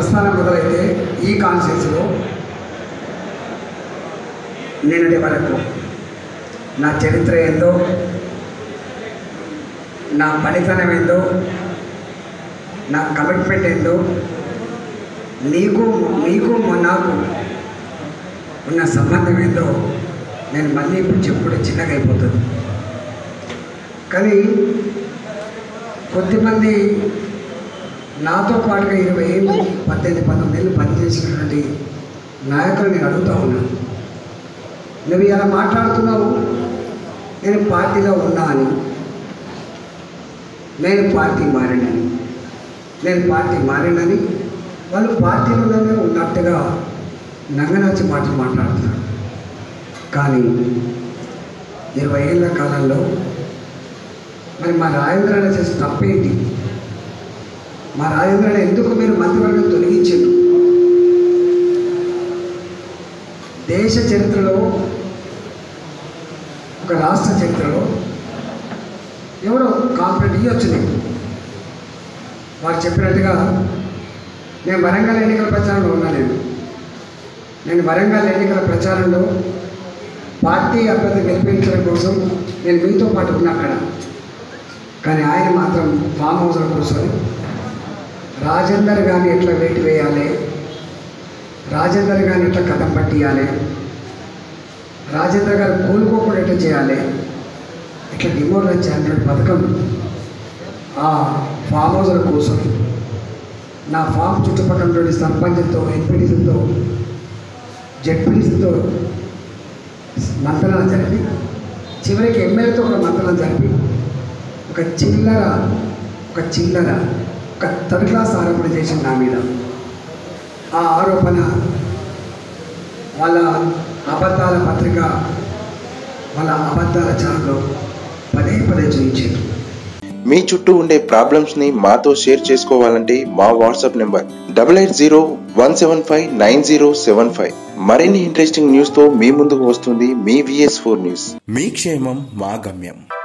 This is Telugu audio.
ప్రస్థానం మొదలైతే ఈ కాన్షియస్లో నిన్నటి వరకు నా చరిత్ర ఏందో నా పనితనం ఏందో నా కమిట్మెంట్ ఏందో నీకు నీకు నాకు ఉన్న సంబంధం ఏందో నేను మళ్ళీ ఇప్పుడు చెప్పుడు చిన్నగా అయిపోతుంది కానీ కొద్దిమంది నాతో పాటుగా ఇరవై ఏళ్ళు పద్దెనిమిది పంతొమ్మిది ఏళ్ళు పనిచేసినటువంటి నాయకులు నేను అడుగుతా ఉన్నాను నువ్వు ఇలా మాట్లాడుతున్నావు నేను పార్టీలో ఉన్నా అని నేను పార్టీ మారినని నేను పార్టీ మారినని వాళ్ళు పార్టీలోనే ఉన్నట్టుగా నంగనాచి మాటలు మాట్లాడుతున్నారు కానీ ఇరవై ఏళ్ళ కాలంలో మరి మా రాజేంద్ర చేసిన తప్పేంటి మా రాజేంద్ర ఎందుకు మీరు మంత్రివర్గం తొలగించారు దేశ చరిత్రలో ఒక రాష్ట్ర చరిత్రలో ఎవరో కాంప్లైంట్ ఇవ్వచ్చు నేను వారు చెప్పినట్టుగా నేను వరంగల్ ఎన్నికల ప్రచారంలో ఉన్నా నేను నేను వరంగల్ ఎన్నికల ప్రచారంలో పార్టీ అభ్యర్థి గెలిపించడం కోసం నేను మీతో పాటు ఉన్నా అక్కడ కానీ ఆయన మాత్రం ఫామ్ హౌస్లో కూర్చొని రాజేందర్ గారిని ఎట్లా వేటి వేయాలి రాజేందర్ గారిని ఎట్లా కథం పట్టియాలి రాజేందర్ గారు కోలుకోకుండా ఎట్లా చేయాలి ఇట్లా డిమోరలైజ్ చేయాలనే పథకం ఆ ఫామ్ హౌస్లో కూర్చొని నా ఫామ్ చుట్టుపక్కల ఉండే సర్పంచ్తో ఎంపీటీసీలతో జడ్పీటీసీతో మంతనాలు జరిపి చివరికి ఎమ్మెల్యేతో ఒక మంతనం జరిపి ఒక చిల్లర ఒక చిల్లర ఒక థర్డ్ క్లాస్ ఆరోపణ చేసింది నా మీద ఆ ఆరోపణ వాళ్ళ అబద్ధాల పత్రిక వాళ్ళ అబద్ధాల ఛానల్లో పదే పదే చూపించారు మీ చుట్టూ ఉండే ప్రాబ్లమ్స్ ని మాతో షేర్ చేసుకోవాలంటే మా WhatsApp number double eight zero one seven five nine zero seven five మరిన్ని ఇంట్రెస్టింగ్ న్యూస్ తో మీ ముందుకు వస్తుంది మీ విఎస్ ఫోర్ న్యూస్ మీ క్షేమం మా గమ్యం